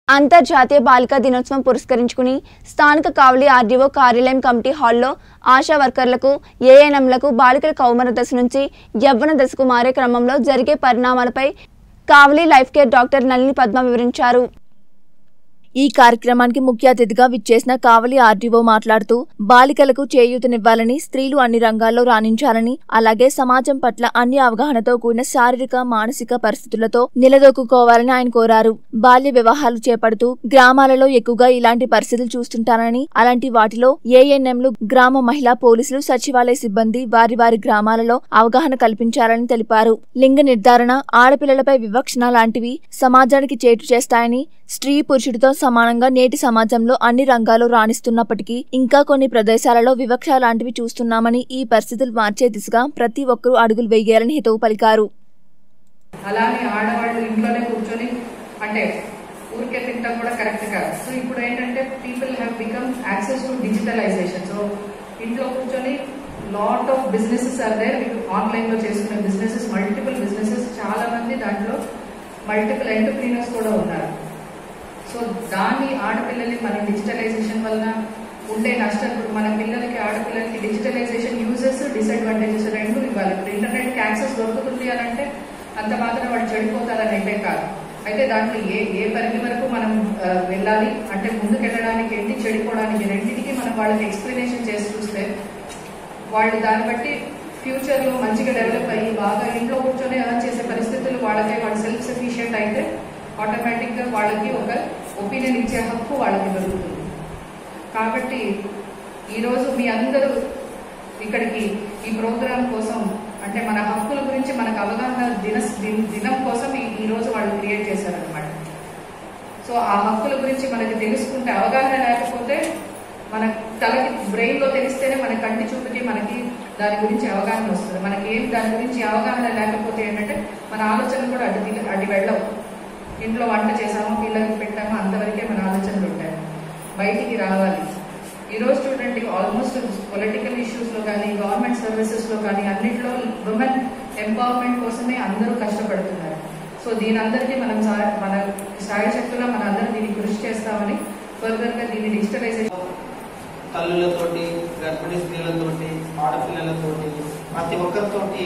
అంతర్జాతీయ బాలికా దినోత్సవం పురస్కరించుకుని స్థానిక కావలి ఆర్డీఓ కార్యాలయం కమిటీ హాల్లో ఆశా వర్కర్లకు ఏఎన్ఎంలకు బాలికల కౌమర దశ నుంచి యవ్వన దశకు మారే క్రమంలో జరిగే పరిణామాలపై Kavali life care doctor Nalini Padma వివరించారు ఈ కార్యక్రమానికి ముఖ్య అతిథిగా విచ్చేసిన కావలి ఆర్డీఓ మాట్లాడుతూ బాలికలకు చేయూతనివ్వాలని స్త్రీలు అన్ని రంగాల్లో రాణించాలని అలాగే సమాజం పట్ల అన్ని అవగాహనతో కూడిన శారీరక మానసిక పరిస్థితులతో నిలదొక్కుకోవాలని ఆయన కోరారు బాల్య వివాహాలు చేపడుతూ గ్రామాలలో ఎక్కువగా ఇలాంటి పరిస్థితులు చూస్తుంటారని అలాంటి వాటిలో ఏఎన్ఎంలు గ్రామ మహిళా పోలీసులు సచివాలయ సిబ్బంది వారి వారి గ్రామాలలో అవగాహన కల్పించాలని తెలిపారు లింగ నిర్ధారణ ఆడపిల్లలపై వివక్షణ లాంటివి సమాజానికి చేటు చేస్తాయని స్త్రీ పురుషుడితో సమానంగా నేటి సమాజంలో అన్ని రంగాల్లో రాణిస్తున్నప్పటికీ ఇంకా కొన్ని ప్రదేశాలలో వివక్ష లాంటివి చూస్తున్నామని ఈ పరిస్థితులు మార్చే దిశగా ప్రతి ఒక్కరూ అడుగులు వేయాలని హితవు పలికారు అలానే ఆడవాళ్ళు ఇంట్లోనే కూర్చొని అంటే ఊరికే తింటాం కూడా కరెక్ట్ కాదు సో ఇప్పుడు ఏంటంటే people have become access to digitalization so ఇంట్లో కూర్చొని lot of businesses are there online లో చేసుకునే బిజినెసెస్ మల్టిపుల్ బిజినెసెస్ చాలా మంది దాంట్లో మల్టిపుల్ ఎంటర్ప్రీనర్స్ కూడా ఉన్నారు సో దాన్ని ఆడపిల్లల్ని మన డిజిటలైజేషన్ వలన ఉండే నష్టం ఇప్పుడు మన పిల్లలకి ఆడపిల్లలకి డిజిటలైజేషన్ యూజెస్ డిసడ్వాంటేజెస్ రెండు ఇవ్వాలి ఇప్పుడు ఇంటర్నెట్ కి యాక్సెస్ దొరుకుతుంది అని అంటే అంత మాత్రం వాడు చెడిపోతారని అయితే కాదు అయితే దాంట్లో ఏ ఏ పరిధి వరకు మనం ఆ, వెళ్ళాలి అంటే ముందుకు వెళ్ళడానికి ఏంటి చెడిపోవడానికి రెండింటికి మనం వాళ్ళకి ఎక్స్ప్లెనేషన్ చేసి చూస్తే వాళ్ళు దాన్ని బట్టి ఫ్యూచర్ లో మంచిగా డెవలప్ అయ్యి బాగా ఇంట్లో కూర్చొని ఎర్న్ చేసే పరిస్థితులు వాళ్ళకే వాళ్ళు సెల్ఫ్ సఫిషియెంట్ అయితే ఆటోమేటిక్ గా వాళ్ళకి ఒక ఒపీనియన్ ఇచ్చే హక్కు వాళ్ళకి దొరుకుతుంది కాబట్టి ఈరోజు మీ అందరూ ఇక్కడికి ఈ ప్రోగ్రాం కోసం అంటే మన హక్కుల గురించి మనకు అవగాహన దిన దిన- దినం కోసం ఈ ఈ రోజు వాళ్ళు క్రియేట్ చేశారనమాట సో ఆ హక్కుల గురించి మనకి తెలుసుకుంటే అవగాహన లేకపోతే మన తలకి బ్రెయిన్ లో తెలిస్తేనే మన కంటి చూపుకి మనకి దాని గురించి అవగాహన వస్తుంది మనకి ఏం దాని గురించి అవగాహన లేకపోతే ఏంటంటే మన ఆలోచన కూడా అటు దిగ- అటు వెళ్ళవు ఇంట్లో వంట చేసామో పిల్లలకి పెట్టామో అంతవరకే మన ఆలోచనలు ఉంటాయి బయటికి రావాలి ఈ రోజు చూడండి ఆల్మోస్ట్ పొలిటికల్ ఇష్యూస్ లో కానీ గవర్నమెంట్ సర్వీసెస్ లో కానీ అన్నింటిలో ఉమెన్ ఎంపవర్మెంట్ కోసమే అందరూ కష్టపడుతున్నారు సో దీని అందరికీ మనం సా- మన సాయశక్తులా మన అందరూ దీన్ని కృషి చేస్తామని ఫర్దర్ గా దీన్ని డిజిటలైజేషన్ తల్లులతోటి గర్భిణీ స్త్రీలతోటి ఆడపిల్లలతోటి ప్రతి ఒక్కరితోటి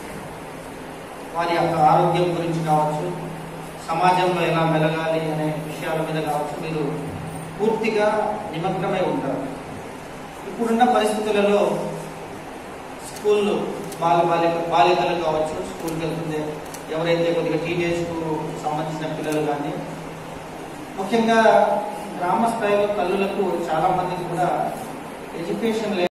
వారి యొక్క ఆరోగ్యం గురించి కావచ్చు సమాజంలో ఎలా మెలగాలి అనే విషయాల మీద కావచ్చు మీరు పూర్తిగా నిమగ్నమై ఉంటారు ఇప్పుడున్న పరిస్థితులలో స్కూల్ బాల బాలిక బాలికలు కావచ్చు స్కూల్కి వెళ్తుందే ఎవరైతే కొద్దిగా టీనేజ్కు సంబంధించిన పిల్లలు కానీ ముఖ్యంగా గ్రామ స్థాయిలో తల్లులకు చాలా మందికి కూడా ఎడ్యుకేషన్